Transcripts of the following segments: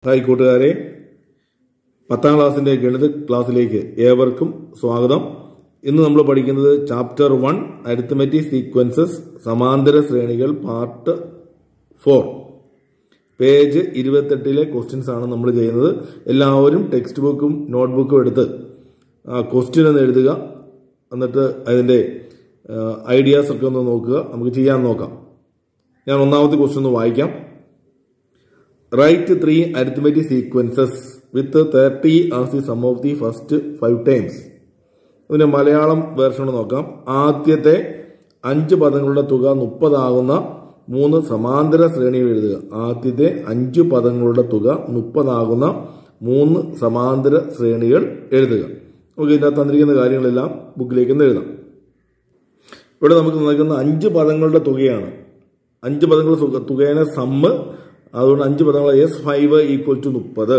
Hi കൂട്ടുകാരെ പത്താം ക്ലാസ്സിന്റെ ഗണിത ക്ലാസ്സിലേക്ക് ഏവർക്കും സ്വാഗതം ഇന്ന് നമ്മൾ പഠിക്കുന്നത് ചാപ്റ്റർ വൺ അരിത്തമെറ്റിക് സീക്വൻസസ് സമാന്തര ശ്രേണികൾ പാർട്ട് ഫോർ പേജ് ഇരുപത്തെട്ടിലെ ക്വസ്റ്റ്യൻസ് ആണ് നമ്മൾ ചെയ്യുന്നത് എല്ലാവരും ടെക്സ്റ്റ് ബുക്കും നോട്ട്ബുക്കും എടുത്ത് ക്വസ്റ്റ്യൻ ഒന്ന് എഴുതുക എന്നിട്ട് അതിൻ്റെ ഐഡിയാസ് ഒക്കെ ഒന്ന് നോക്കുക നമുക്ക് ചെയ്യാൻ നോക്കാം ഞാൻ ഒന്നാമത്തെ ക്വസ്റ്റ്യൻ ഒന്ന് വായിക്കാം write three arithmetic sequences with thirty as the sum of the first five terms ഇതിന്റെ മലയാളം വേർഷൻ നോക്കാം ആദ്യത്തെ അഞ്ച് പദങ്ങളുടെ തുക മുപ്പതാകുന്ന മൂന്ന് സമാന്തര ശ്രേണികൾ എഴുതുക ആദ്യത്തെ അഞ്ച് പദങ്ങളുടെ തുക മുപ്പതാകുന്ന മൂന്ന് സമാന്തര ശ്രേണികൾ എഴുതുക നമുക്ക് ഇതിനകത്ത് തന്നിരിക്കുന്ന കാര്യങ്ങളെല്ലാം ബുക്കിലേക്ക് ഒന്ന് എഴുതാം ഇവിടെ നമുക്ക് നൽകുന്ന അഞ്ച് പദങ്ങളുടെ തുകയാണ് അഞ്ച് പദങ്ങളുടെ തുക തുകേനെ സമ്മ് അതുകൊണ്ട് അഞ്ച് പദങ്ങൾ എസ് ഫൈവ് ഈക്വൽ ടു മുപ്പത്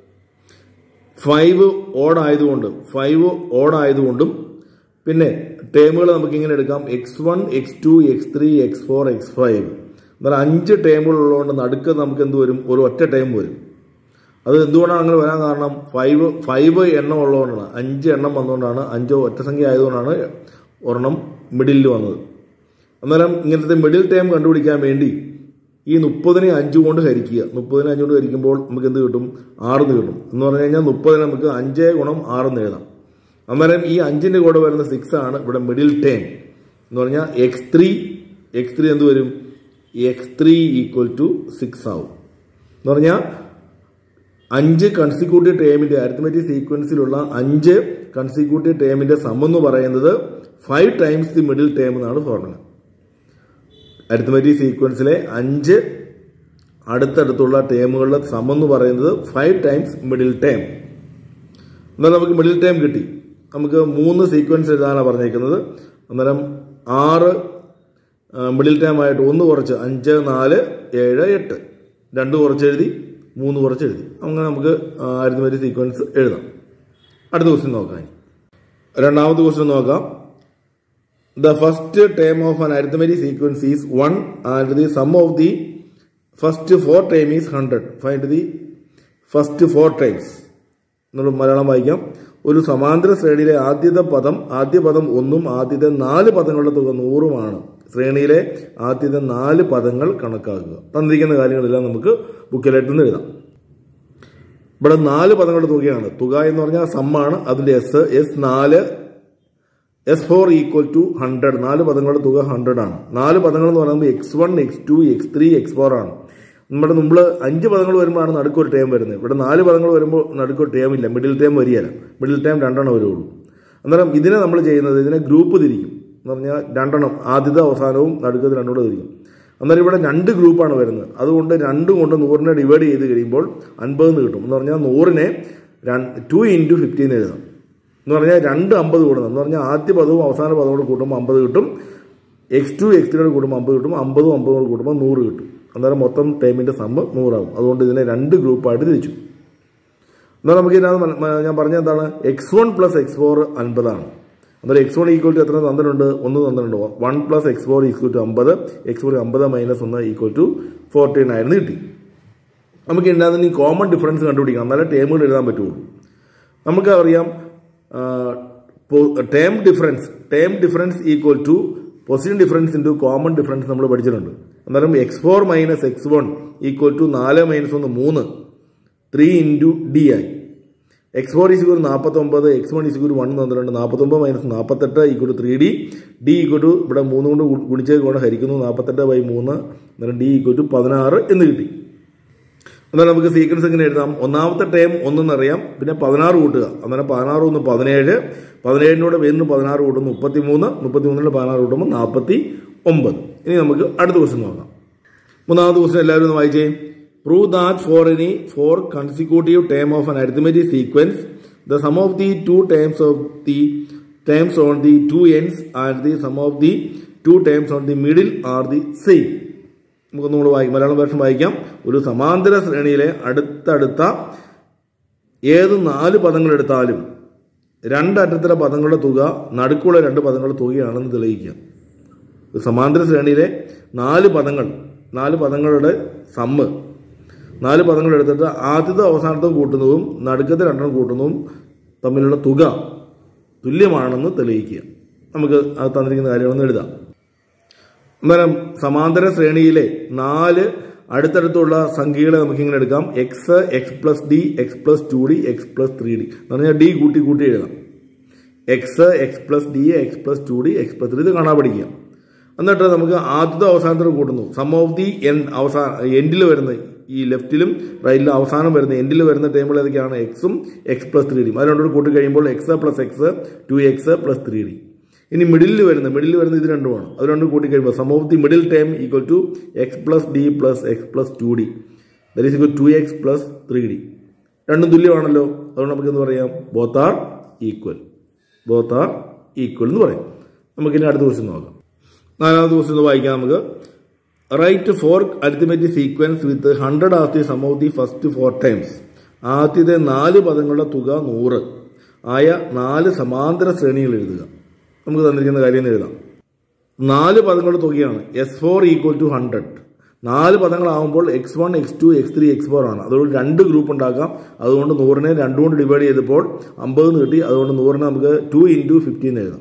ഫൈവ് ഓഡ് ആയതുകൊണ്ട് ഫൈവ് ഓഡ് ആയതുകൊണ്ടും പിന്നെ ടേമുകൾ നമുക്ക് ഇങ്ങനെ എടുക്കാം x one x two x three x four x five എന്നാൽ അഞ്ച് ടേമുകൾ ഉള്ളതുകൊണ്ട് നടുക്ക് നമുക്ക് എന്ത് വരും ഒരു ഒറ്റ ടൈം വരും അത് എന്തുകൊണ്ടാണ് അങ്ങനെ വരാൻ കാരണം ഫൈവ് ഫൈവ് എണ്ണം ഉള്ളതുകൊണ്ടാണ് അഞ്ച് എണ്ണം വന്നുകൊണ്ടാണ് അഞ്ചോ ഒറ്റ സംഖ്യ ആയതുകൊണ്ടാണ് ഒരെണ്ണം മിഡിലിൽ വന്നത് അന്നേരം ഇങ്ങനത്തെ മിഡിൽ ടൈം കണ്ടുപിടിക്കാൻ വേണ്ടി ഈ മുപ്പതിനെ അഞ്ച് കൊണ്ട് ഹരിക്കുക മുപ്പതിനെ അഞ്ച് കൊണ്ട് ഹരിക്കുമ്പോൾ നമുക്ക് എന്ത് കിട്ടും ആറെന്ന് കിട്ടും എന്ന് പറഞ്ഞു കഴിഞ്ഞാൽ മുപ്പതിനെ നമുക്ക് അഞ്ച് ഗുണം ആറെന്ന് എഴുതാം അന്നേരം ഈ അഞ്ചിന്റെ കൂടെ വരുന്ന സിക്സ് ആണ് ഇവിടെ മിഡിൽ ടേം എന്ന് പറഞ്ഞാൽ എക്സ് ത്രീ എക്സ് ത്രീ എന്ത് വരും x three equal to six ആവും എന്ന് പറഞ്ഞാൽ അഞ്ച് കൺസിക്യൂട്ടീവ് ടേമിന്റെ അരിത്തമെറ്റിക് സീക്വൻസിലുള്ള അഞ്ച് കൺസിക്യൂട്ടീവ് ടേമിന്റെ സം എന്ന് പറയുന്നത് five times the middle term എന്നാണ് ഫോർമുല അരിത്തമെറ്റിക് സീക്വൻസിലെ അഞ്ച് അടുത്തടുത്തുള്ള ടേമുകളുടെ സം എന്ന് പറയുന്നത് ഫൈവ് ടൈംസ് മിഡിൽ ടേം എന്നാൽ നമുക്ക് മിഡിൽ ടേം കിട്ടി നമുക്ക് മൂന്ന് സീക്വൻസ് എഴുതാനാണ് പറഞ്ഞേക്കുന്നത് അന്നേരം ആറ് മിഡിൽ ടേം ആയിട്ട് ഒന്ന് കുറച്ച് അഞ്ച് നാല് ഏഴ് എട്ട് രണ്ട് കുറച്ച് എഴുതി മൂന്ന് കുറച്ച് എഴുതി അങ്ങനെ നമുക്ക് അരിത്തമെറ്റിക് സീക്വൻസ് എഴുതാം അടുത്ത ക്വസ്റ്റ്യൻ നോക്കാം രണ്ടാമത്തെ ക്വസ്റ്റ്യൻ നോക്കാം the first term of an arithmetic sequence is 1 and the sum of the first four term is 100 find the first four times നമ്മൾ മലയാളം വായിക്കാം ഒരു സമാന്തര ശ്രേണിയിലെ ആദ്യത്തെ പദം ആദ്യ പദം ഒന്നും ആദ്യത്തെ നാല് പദങ്ങളുടെ തുക നൂറുമാണ് ശ്രേണിയിലെ ആദ്യത്തെ നാല് പദങ്ങൾ കണക്കാക്കുക തന്നിരിക്കുന്ന കാര്യങ്ങളെല്ലാം നമുക്ക് ബുക്കിലായിട്ട് നിന്ന് എഴുതാം ഇവിടെ നാല് പദങ്ങളുടെ തുകയാണ് തുക എന്ന് പറഞ്ഞാൽ സമ്മാണ് അതിന്റെ എസ് എസ് നാല് S four equal to hundred നാല് പദങ്ങളുടെ തുക ഹൺഡ്രഡ് ആണ് നാല് പദങ്ങൾ എന്ന് പറയുമ്പോൾ x one x two x three x four ആണ് നമ്മുടെ നമ്മൾ അഞ്ച് പദങ്ങൾ വരുമ്പോഴാണ് നടുക്കൊരു ടേം വരുന്നത് ഇവിടെ നാല് പദങ്ങൾ വരുമ്പോൾ നടുക്കൊരു ടേം ഇല്ല മിഡിൽ ടേം വരികയില്ല മിഡിൽ ടേം രണ്ടെണ്ണം വരുള്ളൂ അന്നേരം ഇതിനെ നമ്മൾ ചെയ്യുന്നത് ഇതിനെ ഗ്രൂപ്പ് തിരിക്കും എന്ന് പറഞ്ഞാൽ രണ്ടെണ്ണം ആദ്യത്തെ അവസാനവും നടുക്കത്ത് രണ്ടുകൂടെ തിരിക്കും അന്നേരം ഇവിടെ രണ്ട് ഗ്രൂപ്പാണ് വരുന്നത് അതുകൊണ്ട് രണ്ടും കൊണ്ട് നൂറിനെ ഡിവൈഡ് ചെയ്ത് കഴിയുമ്പോൾ അൻപതെന്ന് കിട്ടും എന്ന് പറഞ്ഞാൽ നൂറിനെ ടു ഇൻറ്റു ഫിഫ്റ്റീൻ എഴുതാം എന്ന് പറഞ്ഞാൽ രണ്ട് അമ്പത് കൂടണം എന്ന് പറഞ്ഞാൽ ആദ്യ പദവും അവസാന പദവും കൂടെ കൂട്ടുമ്പോൾ അമ്പത് കിട്ടും എക്സ് ടു എക്സ് ത്രീയോട് കൂടുമ്പോൾ അമ്പത് കിട്ടും അമ്പതും അമ്പതും കൂടെ കൂട്ടുമ്പോൾ നൂറ് കിട്ടും അന്നേരം മൊത്തം ടൈമിൻ്റെ സമ്മ് നൂറാവും അതുകൊണ്ട് ഇതിനെ രണ്ട് ഗ്രൂപ്പായിട്ട് തിരിച്ചു എന്നാൽ നമുക്ക് ഇതിനകത്ത് ഞാൻ പറഞ്ഞ എന്താണ് x one plus x four അൻപതാണ് അന്നേരം എക്സ് വൺ ഈക്വൽ ടു എത്ര തന്നിട്ടുണ്ട് ഒന്ന് തന്നിട്ടുണ്ട് one plus x four equal to അമ്പത് എക്സ് ഫോർ അമ്പത് മൈനസ് ഒന്ന് ഈക്വൽ ടു ഫോർട്ടി നയൻ കിട്ടി നമുക്ക് ഇതിനകത്ത് ഈ കോമൺ ഡിഫറൻസ് കണ്ടുപിടിക്കണം എന്നാലേ ടേമുകൾ എഴുതാൻ പറ്റുള്ളൂ നമുക്ക് അറിയാം term difference term difference equal to position difference into common difference നമ്മൾ പഠിച്ചിട്ടുണ്ട് അന്നേരം x four minus x one equal to നാല് മൈനസ് ഒന്ന് മൂന്ന് ത്രീ ഇൻറ്റു ഡി ആയി എക്സ് ഫോർ ഈസ് ഒരു നാൽപ്പത്തൊമ്പത് എക്സ് വൺ ഈസ് ഒരു വൺ തന്നിട്ടുണ്ട് നാൽപ്പത്തൊമ്പത് മൈനസ് നാൽപ്പത്തെട്ട് equal to three D D equal to ഇവിടെ മൂന്ന് കൊണ്ട് ഗുണിച്ചത് കൊണ്ട് ഹരിക്കുന്നു നാൽപ്പത്തെട്ട് ബൈ മൂന്ന് അന്നേരം ഡി ഈക്വൽ ടു പതിനാറ് എന്ന് കിട്ടി എന്നാൽ നമുക്ക് സീക്വൻസ് എങ്ങനെ എഴുതാം ഒന്നാമത്തെ ടൈം ഒന്നെന്നറിയാം പിന്നെ പതിനാറ് കൂട്ടുക അന്നേരം പതിനാറ് ഒന്ന് പതിനേഴ് പതിനേഴിനോട് വീണ്ടും പതിനാറ് കൂട്ടുന്നു മുപ്പത്തി മൂന്ന് മുപ്പത്തി മൂന്നിനോട് പതിനാറ് കൂട്ടുമ്പോൾ നാൽപ്പത്തി ഒമ്പത് ഇനി നമുക്ക് അടുത്ത ക്വസ്റ്റ്യൻ നോക്കാം മൂന്നാമത്തെ ക്വസ്റ്റ്യൻ എല്ലാവരും ഒന്ന് വായിച്ചേ prove that four any four consecutive term of an arithmetic sequence the sum of the two terms of the terms on the two ends and the sum of the two terms on the middle are the same നമുക്ക് നമ്മൾ വായിക്കും Malayalam version വായിക്കാം ഒരു സമാന്തര ശ്രേണിയിലെ അടുത്തടുത്ത ഏത് നാല് പദങ്ങൾ എടുത്താലും രണ്ടറ്റത്തിലെ പദങ്ങളുടെ തുക നടുക്കുള്ള രണ്ട് പദങ്ങളുടെ തുകയാണെന്ന് തെളിയിക്കുക ഒരു സമാന്തര ശ്രേണിയിലെ നാല് പദങ്ങൾ നാല് പദങ്ങളുടെ സമ്മ് നാല് പദങ്ങൾ എടുത്തിട്ട് ആദ്യത്തെ അവസാനത്തും കൂട്ടുന്നതും നടുക്കത്തെ രണ്ടെണ്ണം കൂട്ടുന്നതും തമ്മിലുള്ള തുക തുല്യമാണെന്ന് തെളിയിക്കുക നമുക്ക് അത് തന്നിരിക്കുന്ന കാര്യങ്ങളൊന്ന് എഴുതാം അന്നേരം സമാന്തര ശ്രേണിയിലെ നാല് അടുത്തടുത്തുള്ള സംഖ്യകളെ നമുക്ക് ഇങ്ങനെ എടുക്കാം x x plus D x plus two D x plus three D എന്ന് പറഞ്ഞാൽ ഡി കൂട്ടി കൂട്ടി എഴുതാം x x plus D x plus two D x plus three ഇത് കാണാൻ പഠിക്കാം എന്നിട്ട് നമുക്ക് ആദ്യത്തെ അവസാനത്തിൽ കൂട്ടുന്നു സം ഓഫ് ദി എൻ അവസാന എൻഡിൽ വരുന്ന ഈ ലെഫ്റ്റിലും റൈറ്റിലും അവസാനം വരുന്ന എൻഡിൽ വരുന്ന ടേബിൾ ഏതൊക്കെയാണ് എക്സും എക്സ് പ്ലസ് ത്രീ ഡിയും അത് രണ്ടുകൂടി കൂട്ടി കഴിയുമ്പോൾ x plus x two x plus three D ഇനി മിഡിലിൽ വരുന്ന മിഡിലിൽ വരുന്ന ഇത് രണ്ടുമാണ് അത് രണ്ടും കൂട്ടി കഴിയുമ്പോൾ sum of the middle term equal to x plus D plus x plus two D that is equal to x plus three D രണ്ടും തുല്യമാണല്ലോ അതുകൊണ്ട് നമുക്ക് എന്ത് പറയാം both are equal both are equal എന്ന് പറയും നമുക്കിനി അടുത്ത ക്വസ്റ്റ്യൻ നോക്കാം നാലാമത്തെ ക്വസ്റ്റ്യൻ ഒന്ന് വായിക്കാം നമുക്ക് write four arithmetic sequence with hundred as the sum of the first four terms ആദ്യത്തെ നാല് പദങ്ങളുടെ തുക നൂറ് ആയ നാല് സമാന്തര ശ്രേണികൾ എഴുതുക നമുക്ക് തന്നിരിക്കുന്ന കാര്യം ഒന്ന് എഴുതാം നാല് പദങ്ങളുടെ തുകയാണ് S four equal to hundred നാല് പദങ്ങളാവുമ്പോൾ x one x two x three x four ആണ് അതുകൊണ്ട് രണ്ട് ഗ്രൂപ്പ് ഉണ്ടാക്കാം അതുകൊണ്ട് നൂറിനെ രണ്ടും കൊണ്ട് ഡിവൈഡ് ചെയ്തപ്പോൾ അമ്പത് കിട്ടി അതുകൊണ്ട് നൂറിനെ നമുക്ക് ടു ഇൻറ്റു ഫിഫ്റ്റീൻ എഴുതാം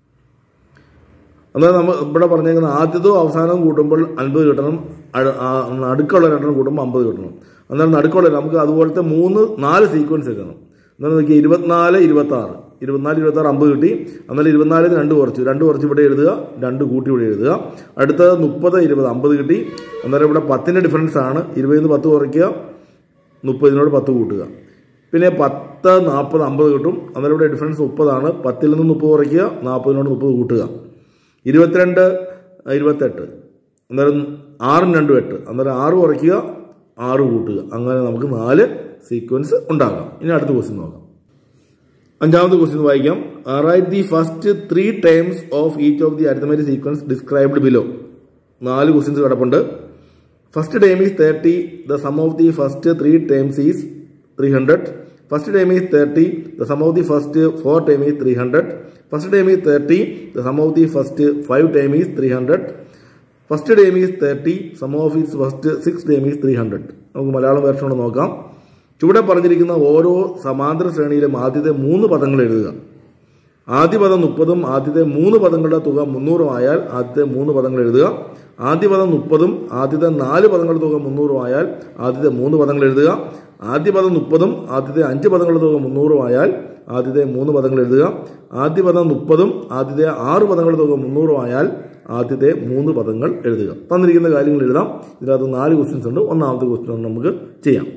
എന്നാൽ നമ്മൾ ഇവിടെ പറഞ്ഞേക്കുന്ന ആദ്യവും അവസാനവും കൂട്ടുമ്പോൾ അൻപത് കിട്ടണം അട്- ആ നടുക്കുള്ള രണ്ടെണ്ണം കൂട്ടുമ്പോൾ അമ്പത് കിട്ടണം എന്നാൽ നടുക്കുള്ള നമുക്ക് അതുപോലത്തെ മൂന്ന് നാല് സീക്വൻസ് എഴുതണം എന്നാൽ നോക്കിയാൽ ഇരുപത്തിനാല് ഇരുപത്തി ആറ് ഇരുപത്തിനാല് ഇരുപത്തി ആറ് അമ്പത് കിട്ടി എന്നാൽ ഇരുപത്തിനാലിന് രണ്ട് കുറച്ച് രണ്ട് കുറച്ച് ഇവിടെ എഴുതുക രണ്ട് കൂട്ടി ഇവിടെ എഴുതുക അടുത്തത് മുപ്പത് ഇരുപത് അമ്പത് കിട്ടി അന്നേരം ഇവിടെ പത്തിൻ്റെ ഡിഫറൻസ് ആണ് ഇരുപതിൽ നിന്ന് പത്ത് കുറയ്ക്കുക മുപ്പതിനോട് പത്ത് കൂട്ടുക പിന്നെ പത്ത് നാൽപ്പത് അമ്പത് കിട്ടും അന്നേരം ഇവിടെ ഡിഫറൻസ് മുപ്പതാണ് പത്തിൽ നിന്ന് മുപ്പത് കുറയ്ക്കുക നാൽപ്പതിനോട് മുപ്പത് കൂട്ടുക ഇരുപത്തിരണ്ട് ഇരുപത്തെട്ട് അന്നേരം ആറും രണ്ടും എട്ട് അന്നേരം ആറ് കുറയ്ക്കുക ആറ് കൂട്ടുക അങ്ങനെ നമുക്ക് നാല് സീക്വൻസ് ഉണ്ടാകാം ഇനി അടുത്ത ക്വസ്റ്റ്യൻ നോക്കാം അഞ്ചാമത്തെ ക്വസ്റ്റ്യൻ വായിക്കാം write the first three terms of each of the arithmetic sequence described below നാല് ക്വസ്റ്റ്യൻസ് കിടപ്പുണ്ട് first term is thirty the sum of the first three terms is three hundred first term is thirty the sum of the first four term is three hundred first term is thirty the sum of the first five term is three hundred first term is thirty sum of is first six term is three hundred നമുക്ക് Malayalam version നോക്കാം ചുവടെ പറഞ്ഞിരിക്കുന്ന ഓരോ സമാന്തര ശ്രേണിയിലും ആദ്യത്തെ മൂന്ന് പദങ്ങൾ എഴുതുക ആദ്യ പദം മുപ്പതും ആദ്യത്തെ മൂന്ന് പദങ്ങളുടെ തുക മുന്നൂറും ആയാൽ ആദ്യത്തെ മൂന്ന് പദങ്ങൾ എഴുതുക ആദ്യ പദം മുപ്പതും ആദ്യത്തെ നാല് പദങ്ങളുടെ തുക മുന്നൂറും ആയാൽ ആദ്യത്തെ മൂന്ന് പദങ്ങൾ എഴുതുക ആദ്യ പദം മുപ്പതും ആദ്യത്തെ അഞ്ച് പദങ്ങളുടെ തുക മുന്നൂറും ആയാൽ ആദ്യത്തെ മൂന്ന് പദങ്ങൾ എഴുതുക ആദ്യ പദം മുപ്പതും ആദ്യത്തെ ആറ് പദങ്ങളുടെ തുക മുന്നൂറും ആയാൽ ആദ്യത്തെ മൂന്ന് പദങ്ങൾ എഴുതുക തന്നിരിക്കുന്ന കാര്യങ്ങൾ എഴുതാം ഇതിനകത്ത് നാല് ക്വസ്റ്റ്യൻസ് ഉണ്ട് ഒന്നാമത്തെ ക്വസ്റ്റ്യൻ നമുക്ക് ചെയ്യാം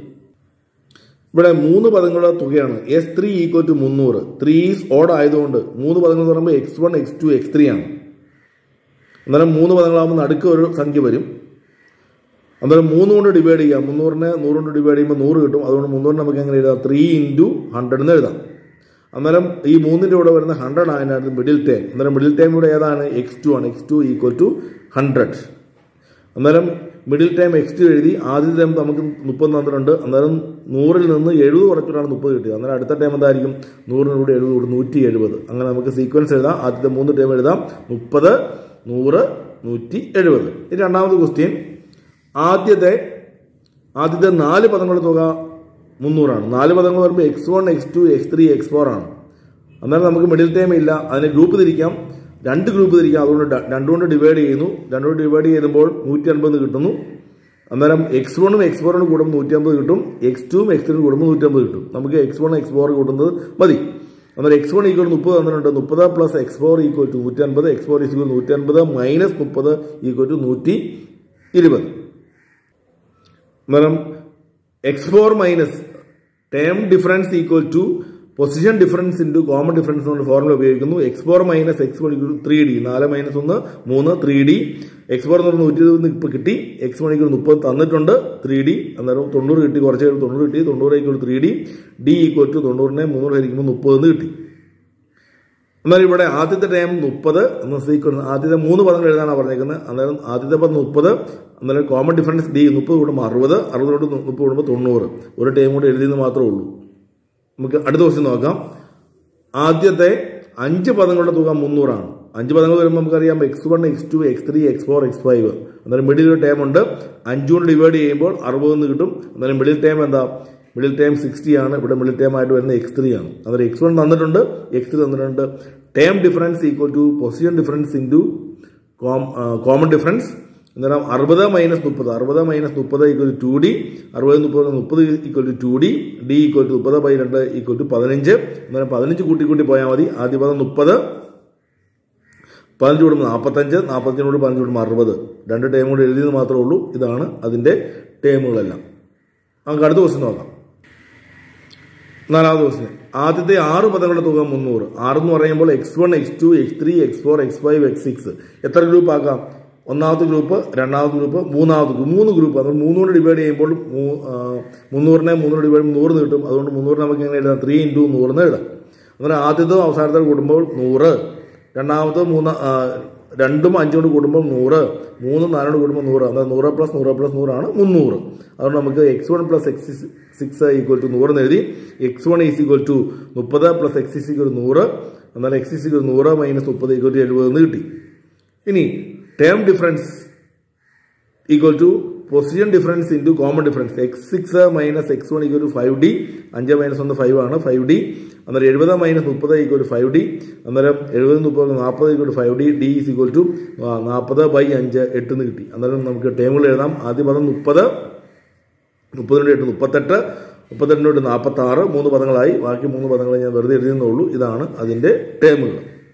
ഇവിടെ മൂന്ന് പദങ്ങളുടെ തുകയാണ് എസ് ത്രീ ഈക്വൽ ടു മുന്നൂറ് ത്രീ ഈസ് ഓഡ് ആയതുകൊണ്ട് മൂന്ന് പദങ്ങൾ എന്ന് പറയുമ്പോൾ x one x two x three ആണ് അന്നേരം മൂന്ന് പദങ്ങളാകുമ്പോൾ നടുക്ക് ഒരു സംഖ്യ വരും അന്നേരം മൂന്ന് കൊണ്ട് ഡിവൈഡ് ചെയ്യാം മുന്നൂറിനെ നൂറ് കൊണ്ട് ഡിവൈഡ് ചെയ്യുമ്പോൾ നൂറ് കിട്ടും അതുകൊണ്ട് മുന്നൂറിന് നമുക്ക് എങ്ങനെ എഴുതാം ത്രീ ഇൻറ്റു ഹൺഡ്രഡ് എന്ന് എഴുതാം അന്നേരം ഈ മൂന്നിൻ്റെ കൂടെ വരുന്ന ഹൺഡ്രഡ് ആയതിനകത്ത് മിഡിൽ ടൈം അന്നേരം മിഡിൽ ടൈം ഇവിടെ ഏതാണ് എക്സ് ടു ആണ് x two equal to hundred അന്നേരം മിഡിൽ ടൈം എക്സ് ടു എഴുതി ആദ്യത്തെ ടൈം നമുക്ക് മുപ്പത് തന്നിട്ടുണ്ട് അന്നേരം നൂറിൽ നിന്ന് എഴുപത് കുറച്ചിട്ടാണ് മുപ്പത് കിട്ടിയത് അന്നേരം അടുത്ത ടൈം എന്തായിരിക്കും നൂറിനൂടെ എഴുപത് കൂടി നൂറ്റി എഴുപത് അങ്ങനെ നമുക്ക് സീക്വൻസ് എഴുതാം ആദ്യത്തെ മൂന്ന് ടൈം എഴുതാം മുപ്പത് നൂറ് നൂറ്റി എഴുപത് ഇനി രണ്ടാമത്തെ ക്വസ്റ്റ്യൻ ആദ്യത്തെ ആദ്യത്തെ നാല് പദങ്ങളുടെ തുക മുന്നൂറാണ് നാല് പദങ്ങൾ പറയുമ്പോൾ x one x two x three x four ആണ് അന്നേരം നമുക്ക് മിഡിൽ ടൈം ഇല്ല അതിനെ ഗ്രൂപ്പ് തിരിക്കാം രണ്ട് ഗ്രൂപ്പ് തിരിക്കാം അതുകൊണ്ട് ഡ- രണ്ടുകൊണ്ട് ഡിവൈഡ് ചെയ്യുന്നു രണ്ടുകൊണ്ട് ഡിവൈഡ് ചെയ്യുമ്പോൾ നൂറ്റി അൻപത് കിട്ടുന്നു അന്നേരം എക്സ് വണ്ണും എക്സ് ഫോറിനും കൂടുമ്പോൾ നൂറ്റി അമ്പത് കിട്ടും എക്സ് ടുവും എക്സ് ത്രീനും കൂടുമ്പോൾ നൂറ്റി അമ്പത് കിട്ടും നമുക്ക് എക്സ് വൺ എക്സ് ഫോർ കൂട്ടുന്നത് മതി അന്നേരം എക്സ് വൺ ഈക്വൽ മുപ്പത് തന്നിട്ടുണ്ട് മുപ്പത് plus x four equal to നൂറ്റി അൻപത് എക്സ് ഫോർ ഈക്വൽ നൂറ്റി അൻപത് മൈനസ് മുപ്പത് ഈക്വൽ ടു നൂറ്റി ഇരുപത് അന്നേരം x four minus term difference equal to position difference into common difference കൊണ്ട് ഫോർമുല ഉപയോഗിക്കുന്നു x four minus x one three D നാല് മൈനസ് ഒന്ന് മൂന്ന് ത്രീ ഡി എക്സ് ഫോർ എന്ന് പറഞ്ഞാൽ നൂറ്റി ഇരുപത് ഇപ്പോൾ കിട്ടി എക്സ് മണിക്ക് മുപ്പത് തന്നിട്ടുണ്ട് ത്രീ ഡി അന്നേരം തൊണ്ണൂറ് കിട്ടി കുറച്ച് കഴിയുമ്പോൾ തൊണ്ണൂറ് കിട്ടി തൊണ്ണൂറ് equal three D D equal to തൊണ്ണൂറിനെ മൂന്നൂറ് ഹരിക്കുമ്പോൾ മുപ്പതെന്ന് കിട്ടി എന്നാൽ ഇവിടെ ആദ്യത്തെ ടൈം മുപ്പത് എന്ന സീക്വൻസ് ആദ്യത്തെ മൂന്ന് പദങ്ങൾ എഴുതാനാണ് പറഞ്ഞേക്കുന്നത് അന്നേരം ആദ്യത്തെ പദം മുപ്പത് അന്നേരം കോമൺ ഡിഫറൻസ് ഡി മുപ്പത് കൂടുമ്പോൾ അറുപത് അറുപതോട് മുപ്പത് കൂടുമ്പോൾ തൊണ്ണൂറ് ഒരു ടൈം കൂടി എഴുതിയെന്ന് മാത്രമേ ഉള്ളൂ നമുക്ക് അടുത്ത ക്വസ്റ്റ്യൻ നോക്കാം ആദ്യത്തെ അഞ്ച് പദങ്ങളുടെ തുക മുന്നൂറാണ് അഞ്ച് പദങ്ങൾ വരുമ്പോൾ നമുക്കറിയാം x one x two x three x four x five അന്നേരം മിഡിൽ ഒരു ടേം ഉണ്ട് അഞ്ചുകൊണ്ട് ഡിവൈഡ് ചെയ്യുമ്പോൾ അറുപത് എന്ന് കിട്ടും അന്നേരം മിഡിൽ ടേം എന്താ മിഡിൽ ടേം സിക്സ്റ്റി ആണ് ഇവിടെ മിഡിൽ ടേം ആയിട്ട് വരുന്നത് എക്സ് ത്രീ ആണ് അന്നേരം എക്സ് വൺ തന്നിട്ടുണ്ട് എക്സ് ത്രീ തന്നിട്ടുണ്ട് term difference equal to position difference into common difference അന്നേരം അറുപത് മൈനസ് മുപ്പത് അറുപത് മൈനസ് മുപ്പത് ഈക്വൽ ടു ഡി അറുപത് മുപ്പത് മുപ്പത് equal to two D D equal to മുപ്പത് ബൈ രണ്ട് ഈക്വൽ ടു പതിനഞ്ച് അന്നേരം പതിനഞ്ച് കൂട്ടി കൂട്ടി പോയാൽ മതി ആദ്യ പദം മുപ്പത് പതിനഞ്ച് കൂടുമ്പോൾ നാൽപ്പത്തഞ്ച് നാൽപ്പത്തഞ്ചിനോട് പതിനഞ്ച് കൂടുമ്പോൾ അറുപത് രണ്ട് ടൈം കൂടി എഴുതിയത് മാത്രമേ ഉള്ളൂ ഇതാണ് അതിൻ്റെ ടൈമുകളെല്ലാം നമുക്ക് അടുത്ത ക്വസ്റ്റ്യൻ നോക്കാം നാലാമത്തെ ക്വസ്റ്റ്യൻ ആദ്യത്തെ ആറ് പദങ്ങളുടെ തുക മുന്നൂറ് ആറ് എന്ന് പറയുമ്പോൾ x one x two x three x four x five x six എത്ര ഗ്രൂപ്പ് ആക്കാം ഒന്നാമത്തെ ഗ്രൂപ്പ് രണ്ടാമത്തെ ഗ്രൂപ്പ് മൂന്നാമത്തെ ഗ്രൂപ്പ് മൂന്ന് ഗ്രൂപ്പ് അത് മൂന്നുകൊണ്ട് ഡിവൈഡ് ചെയ്യുമ്പോൾ മൂ- ആ, മുന്നൂറിനെ മൂന്നോട് ഡിവൈഡ് ചെയ്യുമ്പോൾ നൂറ് കിട്ടും അതുകൊണ്ട് മുന്നൂറ് നമുക്ക് എങ്ങനെ എഴുതാം ത്രീ ഇൻറ്റു നൂറിന് എഴുതാം അങ്ങനെ ആദ്യത്തെ അവസാനത്തെ കൂടുമ്പോൾ നൂറ് രണ്ടാമത്തെ മൂന്ന് ആ, രണ്ടും അഞ്ചും കൊണ്ട് കൂടുമ്പോൾ നൂറ് മൂന്നും നാലോട് കൂടുമ്പോൾ നൂറ് അതായത് നൂറ് പ്ലസ് നൂറ് പ്ലസ് നൂറാണ് മുന്നൂറ് അതുകൊണ്ട് നമുക്ക് x one plus x six equal to നൂറ് എന്ന് എഴുതി x one is equal to മുപ്പത് പ്ലസ് എക്സ് ഇസ് ഈക്വൽ നൂറ് എന്നാൽ എക്സ് ഇസ് ഈക്വൽ നൂറ് മൈനസ് മുപ്പത് ഈക്വൽ ടു എഴുപത് എന്ന് കിട്ടി ഇനി term difference equal to position difference into common difference x six minus x one equal to five D അഞ്ച് മൈനസ് ഒന്ന് ഫൈവ് ആണ് ഫൈവ് ഡി അന്നേരം എഴുപത് മൈനസ് മുപ്പത് ഈക്വൽ ടു ഫൈവ് ഡി അന്നേരം എഴുപത് മുപ്പത് നാൽപ്പത് equal to five D D is equal to നാൽപ്പത് ബൈ അഞ്ച് എട്ട് എന്ന് കിട്ടി അന്നേരം നമുക്ക് ടേമുകൾ എഴുതാം ആദ്യ പദം മുപ്പത് മുപ്പതിൻ്റെ എട്ട് മുപ്പത്തെട്ട് മുപ്പത്തെട്ടിൻ്റെ എട്ട് നാൽപ്പത്തി ആറ് മൂന്ന് പദങ്ങളായി ബാക്കി മൂന്ന് പദങ്ങൾ ഞാൻ വെറുതെ എഴുതുന്നുള്ളൂ ഇതാണ് അതിൻ്റെ ടേമുകൾ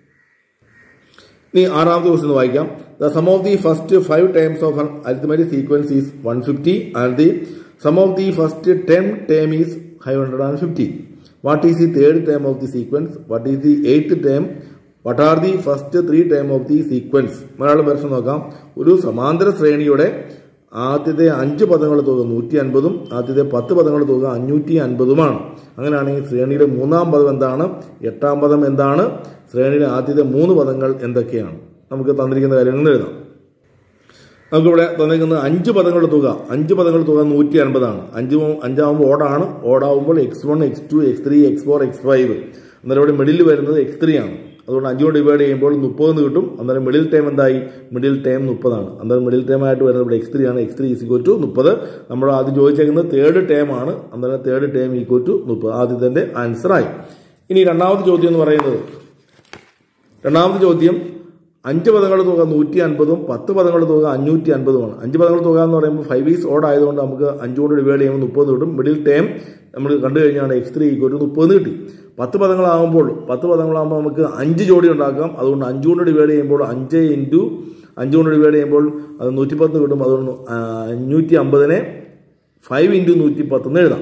ഇനി ആറാമത്തെ ക്വസ്റ്റ്യൻ വായിക്കാം the sum of the first five terms of an arithmetic sequence is 150 and the sum of the first 10 term is 550 what is the third term of the sequence what is the eighth term what are the first three term of the sequence Malayalam version നോക്കാം ഒരു സമാന്തര ശ്രേണിയുടെ ആദ്യത്തെ അഞ്ച് പദങ്ങളുടെ തുക നൂറ്റി അൻപതും ആദ്യത്തെ പത്ത് പദങ്ങളുടെ തുക അഞ്ഞൂറ്റി അൻപതുമാണ് അങ്ങനെയാണെങ്കിൽ ശ്രേണിയുടെ മൂന്നാം പദം എന്താണ് എട്ടാം പദം എന്താണ് ശ്രേണിയിലെ ആദ്യത്തെ മൂന്ന് പദങ്ങൾ എന്തൊക്കെയാണ് നമുക്ക് തന്നിരിക്കുന്ന കാര്യങ്ങൾ എഴുതാം നമുക്കിവിടെ തന്നിരിക്കുന്നത് അഞ്ച് പദങ്ങളുടെ തുക അഞ്ച് പദങ്ങളുടെ തുക നൂറ്റി അൻപതാണ് അഞ്ച് മൂ- അഞ്ചാവുമ്പോൾ ഓടാണ് ഓടാവുമ്പോൾ x one x two x three x four x five അന്നേരം ഇവിടെ മിഡിൽ വരുന്നത് എക്സ് ത്രീ ആണ് അതുകൊണ്ട് അഞ്ചുകൊണ്ട് ഡിവൈഡ് ചെയ്യുമ്പോൾ മുപ്പത് എന്ന് കിട്ടും അന്നേരം മിഡിൽ ടൈം എന്തായി മിഡിൽ ടൈം മുപ്പതാണ് അന്നേരം മിഡിൽ ടൈം ആയിട്ട് വരുന്നത് ഇവിടെ എക്സ് ത്രീ ആണ് x three is equal to മുപ്പത് നമ്മൾ ആദ്യം ചോദിച്ചേക്കുന്നത് തേർഡ് ടൈം ആണ് അന്നേരം തേർഡ് ടൈം ഈക്വൽ ടു മുപ്പത് ആദ്യത്തെ ആൻസർ ആയി ഇനി രണ്ടാമത്തെ ചോദ്യം എന്ന് പറയുന്നത് രണ്ടാമത്തെ ചോദ്യം അഞ്ച് പദങ്ങളുടെ തുക നൂറ്റി അൻപതും പത്ത് പദങ്ങളുടെ തുക അഞ്ഞൂറ്റി അൻപതുമാണ് അഞ്ച് പദങ്ങളുടെ തുക എന്ന് പറയുമ്പോൾ ഫൈവ് ഈസ് ഓഡ് ആയതുകൊണ്ട് നമുക്ക് അഞ്ച് കൊണ്ട് ഡിവൈഡ് ചെയ്യുമ്പോൾ മുപ്പത് കിട്ടും മിഡിൽ ടൈം നമ്മൾ കണ്ടു കഴിഞ്ഞാൽ എക്സ് ത്രീ ഈക്വൽ ടു മുപ്പത് കിട്ടി പത്ത് പദങ്ങളാകുമ്പോൾ പത്ത് പദങ്ങളാകുമ്പോൾ നമുക്ക് അഞ്ച് ജോഡി ഉണ്ടാക്കാം അതുകൊണ്ട് അഞ്ച് കൊണ്ട് ഡിവൈഡ് ചെയ്യുമ്പോൾ അഞ്ച് ഇൻറ്റു അഞ്ച് കൊണ്ട് ഡിവൈഡ് ചെയ്യുമ്പോൾ അത് നൂറ്റിപ്പത്ത് കിട്ടും അതുകൊണ്ട് ആ, അഞ്ഞൂറ്റി അമ്പതിനെ ഫൈവ് ഇൻറ്റു നൂറ്റി പത്തെന്ന് എഴുതാം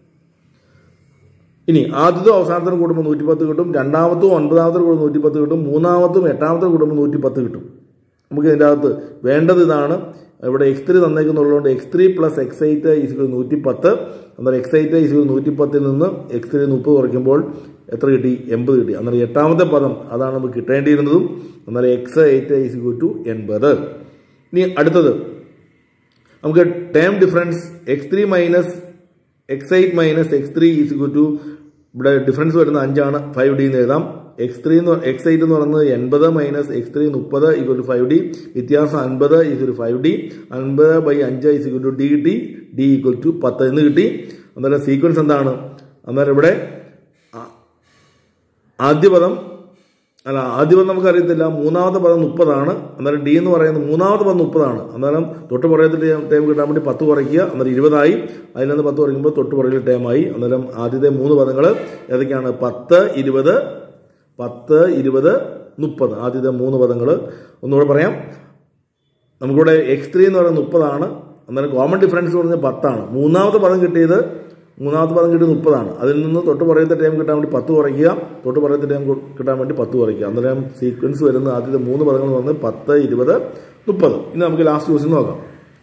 ഇനി ആദ്യത്തെ അവസാനത്തിന് കൂടുമ്പോൾ നൂറ്റിപ്പത്ത് കിട്ടും രണ്ടാമത്തും ഒൻപതാമത്തെ കൂടുമ്പോൾ നൂറ്റിപ്പത്ത് കിട്ടും മൂന്നാമത്തും എട്ടാമത്തെ കൂടുമ്പോൾ നൂറ്റിപ്പത്ത് കിട്ടും നമുക്ക് ഇതിൻ്റെ അകത്ത് വേണ്ടത് ഇതാണ് ഇവിടെ എക്സ് ത്രീ തന്നേക്കുന്നുള്ളതുകൊണ്ട് x three plus x eight is equal നൂറ്റി പത്ത് അന്നേരം എക്സ് എയ്റ്റ് ഈസിക്കൽ നൂറ്റി പത്തിൽ നിന്ന് എക്സ് ത്രീ മുപ്പത് കുറയ്ക്കുമ്പോൾ എത്ര കിട്ടി എൺപത് കിട്ടി അന്നേരം എട്ടാമത്തെ പദം അതാണ് നമുക്ക് കിട്ടേണ്ടിയിരുന്നതും അന്നേരം എക്സ് എയ്റ്റ് ഈസിക്കൽ ടു എൺപത് ഇനി അടുത്തത് നമുക്ക് term difference x three minus x eight minus x three is equal to ഇവിടെ ഡിഫറൻസ് വരുന്ന അഞ്ചാണ് ഫൈവ് ഡി എന്ന് എഴുതാം എക്സ് ത്രീ എന്ന് എക്സ് എയ്റ്റ് എന്ന് പറയുന്നത് എൺപത് മൈനസ് എക്സ് ത്രീ മുപ്പത് ഈക്വൽ ടു ഫൈവ് ഡി വ്യത്യാസം അൻപത് ഈക്വൽ ടു ഫൈവ് ഡി അൻപത് ബൈ അഞ്ച് ഈക്വൽ ടു ഡി കിട്ടി ഡി ഈക്വൽ ടു പത്ത് എന്ന് കിട്ടി അന്നേരം സീക്വൻസ് എന്താണ് അന്നേരം ഇവിടെ ആ- ആദ്യ പദം അല്ല ആദ്യ പദം നമുക്ക് അറിയത്തില്ല മൂന്നാമത്തെ പദം മുപ്പതാണ് അന്നേരം ഡി എന്ന് പറയുന്നത് മൂന്നാമത്തെ പദം മുപ്പതാണ് അന്നേരം തൊട്ട് പുറകത്തെ ടൈം കിട്ടാൻ വേണ്ടി പത്ത് കുറയ്ക്കുക അന്നേരം ഇരുപതായി അതിൽ നിന്ന് പത്ത് കുറയ്ക്കുമ്പോൾ തൊട്ട് പുറകിലെ ടൈമായി അന്നേരം ആദ്യത്തെ മൂന്ന് പദങ്ങൾ ഏതൊക്കെയാണ് പത്ത് ഇരുപത് പത്ത് ഇരുപത് മുപ്പത് ആദ്യത്തെ മൂന്ന് പദങ്ങൾ ഒന്നുകൂടെ പറയാം നമുക്കിവിടെ എക്സ് ത്രീ എന്ന് പറയുന്നത് മുപ്പതാണ് അന്നേരം കോമൺ ഡിഫറൻസ് എന്ന് പറഞ്ഞാൽ പത്താണ് മൂന്നാമത്തെ പദം കിട്ടിയത് മൂന്നാമത്തെ പദം കിട്ടിയത് മുപ്പതാണ് അതിൽ നിന്ന് തൊട്ട് പറയത്തെ ടൈം കിട്ടാൻ വേണ്ടി പത്ത് കുറയ്ക്കുക തൊട്ട് പറയത്തെ ടൈം കിട്ടാൻ വേണ്ടി പത്ത് കുറയ്ക്കുക അന്നേരം സീക്വൻസ് വരുന്ന ആദ്യത്തെ മൂന്ന് പദങ്ങൾ എന്ന് പറഞ്ഞാൽ പത്ത് ഇരുപത് മുപ്പത് ഇനി നമുക്ക് ലാസ്റ്റ് ക്വസ്റ്റ്യൻ നോക്കാം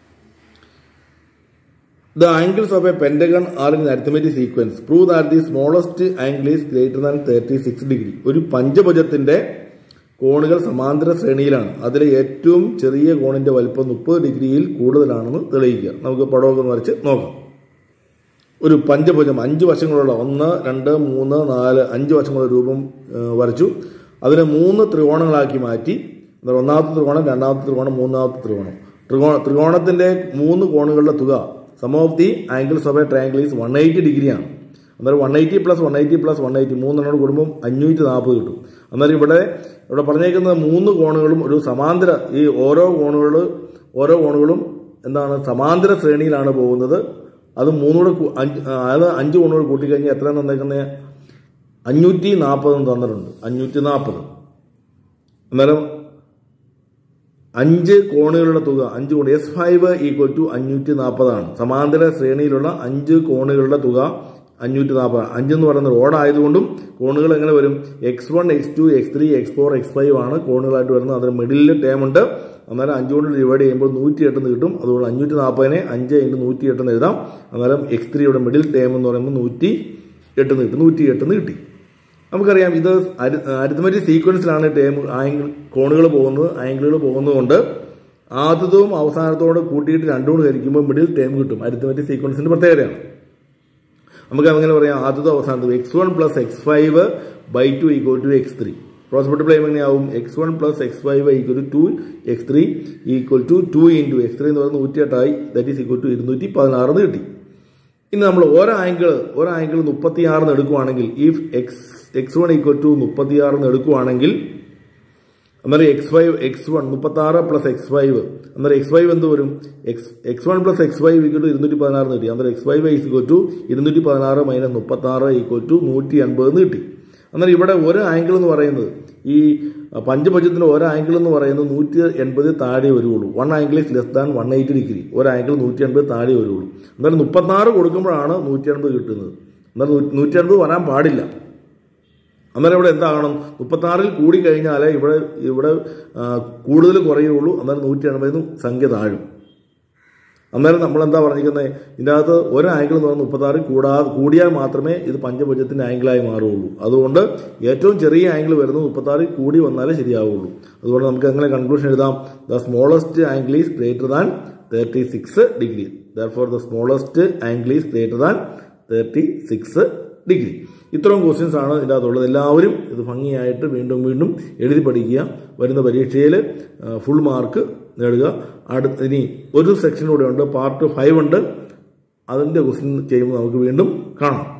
The angles of a pentagon are in arithmetic sequence. Prove that the smallest angle is greater than 36 degree. ഒരു പഞ്ചഭുജത്തിന്റെ കോണുകൾ സമാന്തര ശ്രേണിയിലാണ് അതിലെ ഏറ്റവും ചെറിയ കോണിന്റെ വലിപ്പം മുപ്പത് ഡിഗ്രിയിൽ കൂടുതലാണെന്ന് തെളിയിക്കുക നമുക്ക് പടമൊക്കെ ഒന്ന് വരച്ച് നോക്കാം ഒരു പഞ്ചഭുജം അഞ്ച് വശങ്ങളുള്ള ഒന്ന് രണ്ട് മൂന്ന് നാല് അഞ്ച് വശങ്ങളുള്ള രൂപം ആ, വരച്ചു അതിനെ മൂന്ന് ത്രികോണങ്ങളാക്കി മാറ്റി അന്നേരം ഒന്നാമത്തെ ത്രികോണം രണ്ടാമത്തെ ത്രികോണം മൂന്നാമത്തെ ത്രികോണം ത്രികോണ ത്രികോണത്തിന്റെ മൂന്ന് കോണുകളുടെ തുക sum of the angles of a triangle is one eighty ഡിഗ്രിയാണ് അന്നേരം one eighty plus one eighty plus one eighty മൂന്നെണ്ണോട് കൂടുമ്പോൾ അഞ്ഞൂറ്റി നാൽപ്പത് കിട്ടും അന്നേരം ഇവിടെ ഇവിടെ പറഞ്ഞേക്കുന്ന മൂന്ന് കോണുകളും ഒരു സമാന്തര ഈ ഓരോ കോണുകൾ ഓരോ കോണുകളും എന്താണ് സമാന്തര ശ്രേണിയിലാണ് പോകുന്നത് അത് മൂന്നൂടെ കൂ- അഞ്ച് അത് അഞ്ച് കോണുകൾ കൂട്ടിക്കഴിഞ്ഞാൽ എത്ര തന്നേക്കുന്നത് അഞ്ഞൂറ്റി നാൽപ്പതും തന്നിട്ടുണ്ട് അഞ്ഞൂറ്റി നാൽപ്പത് അന്നേരം അഞ്ച് കോണുകളുടെ തുക അഞ്ച് കോണ് എസ് ഫൈവ് ഈക്വൽ ടു അഞ്ഞൂറ്റി നാൽപ്പതാണ് സമാന്തര ശ്രേണിയിലുള്ള അഞ്ച് കോണുകളുടെ തുക അഞ്ഞൂറ്റി നാൽപ്പത് അഞ്ചെന്ന് പറയുന്നത് ഓടായതുകൊണ്ടും കോണുകൾ എങ്ങനെ വരും x one x two x three x four x five ആണ് കോണുകളായിട്ട് വരുന്നത് അതിന് മിഡിലിൽ ടേം ഉണ്ട് അന്നേരം അഞ്ച് കൊണ്ട് ഡിവൈഡ് ചെയ്യുമ്പോൾ നൂറ്റി എട്ടെന്ന് കിട്ടും അതുകൊണ്ട് അഞ്ഞൂറ്റി നാൽപ്പതിനെ അഞ്ച് ഇൻറ്റു നൂറ്റി എട്ടെന്ന് എഴുതാം അന്നേരം എക്സ് ത്രീയുടെ മിഡിൽ ടേം എന്ന് പറയുമ്പോൾ നൂറ്റി എട്ടെന്ന് കിട്ടും നൂറ്റി എട്ടെന്ന് കിട്ടി നമുക്കറിയാം ഇത് അരിത്തമെറ്റിക് സീക്വൻസിലാണ് ടേം ആംഗിൾ കോണുകൾ പോകുന്നത് ആംഗിളുകൾ പോകുന്നതുകൊണ്ട് ആദ്യത്തവും അവസാനത്തോട് കൂട്ടിയിട്ട് രണ്ടും കൂടി ഹരിക്കുമ്പോൾ മിഡിൽ ടേം കിട്ടും അരിത്തമെറ്റിക് സീക്വൻസിന്റെ പ്രത്യേകതയാണ് നമുക്ക് അങ്ങനെ പറയാം ആദ്യത്തെ അവസാനത്തും x one plus x five by two equal to x three cross multiply എങ്ങനെയാവും x one plus x five equal to two x three equal to two into x three എന്ന് പറയുന്നത് നൂറ്റിയെട്ടായി ദാറ്റ് ഈസ് ഈക്വൽ ടു ഇരുന്നൂറ്റി പതിനാറ് കിട്ടി ഇനി നമ്മൾ ഓരോ ആംഗിൾ ഓരോ ആംഗിൾ മുപ്പത്തിയാറിന് എടുക്കുവാണെങ്കിൽ if x x one equal to മുപ്പത്തിയാറിന് എടുക്കുവാണെങ്കിൽ അന്നേരം എക്സ് ഫൈവ് എക്സ് വൺ മുപ്പത്തി ആറ് പ്ലസ് എക്സ് ഫൈവ് അന്നേരം എക്സ് ഫൈവ് എന്ത് വരും x x one plus x five equal to ഇരുന്നൂറ്റി പതിനാറ് കിട്ടി അന്നേരം x five is equal to ഇരുന്നൂറ്റി പതിനാറ് മൈനസ് മുപ്പത്തി ആറ് ഈക്വൽ ടു നൂറ്റി അൻപത് എന്ന് കിട്ടി അന്നേരം ഇവിടെ ഒരു ആംഗിൾ എന്ന് പറയുന്നത് ഈ പഞ്ചഭുജത്തിന് ഒരു ആംഗിൾ എന്ന് പറയുന്നത് നൂറ്റി എൺപത് താഴെ വരുള്ളൂ one angle is less than one eighty degree ഒരു ആംഗിൾ നൂറ്റി എൺപത് താഴെ വരുള്ളൂ അന്നേരം മുപ്പത്താറ് കൊടുക്കുമ്പോഴാണ് നൂറ്റി എൺപത് കിട്ടുന്നത് അന്നേരം നൂറ്റി എൺപത് വരാൻ പാടില്ല അന്നേരം ഇവിടെ എന്താകണം മുപ്പത്താറിൽ കൂടി കഴിഞ്ഞാലേ ഇവിടെ ഇവിടെ ആ, കൂടുതൽ കുറയുള്ളൂ അന്നേരം നൂറ്റി എൺപതിന് സംഖ്യ താഴും അന്നേരം നമ്മൾ എന്താ പറഞ്ഞിരിക്കുന്നത് ഇതിൻ്റെ അകത്ത് ഒരു ആംഗിൾ എന്ന് പറഞ്ഞാൽ മുപ്പത്താറിൽ കൂടാതെ കൂടിയാൽ മാത്രമേ ഇത് പഞ്ചഭുജത്തിന്റെ ആംഗിളായി മാറുകയുള്ളൂ അതുകൊണ്ട് ഏറ്റവും ചെറിയ ആംഗിൾ വരുന്നത് മുപ്പത്താറിൽ കൂടി വന്നാലേ ശരിയാവുള്ളൂ അതുകൊണ്ട് നമുക്ക് എങ്ങനെ കൺക്ലൂഷൻ എഴുതാം the smallest angle is greater than thirty six degree ദോർ the smallest angle is greater than thirty six degree ഇത്രയും ക്വസ്റ്റ്യൻസ് ആണ് ഇതിൻ്റെ അകത്തുള്ളത് എല്ലാവരും ഇത് ഭംഗിയായിട്ട് വീണ്ടും വീണ്ടും എഴുതി പഠിക്കുക വരുന്ന പരീക്ഷയിൽ ഫുൾ മാർക്ക് നേടുക അടുത്ത ഇനി ഒരു സെക്ഷൻ കൂടെ ഉണ്ട് പാർട്ട് ഫൈവ് ഉണ്ട് അതിൻ്റെ ക്വസ്റ്റ്യൻ ചെയ്യുമ്പോൾ നമുക്ക് വീണ്ടും കാണാം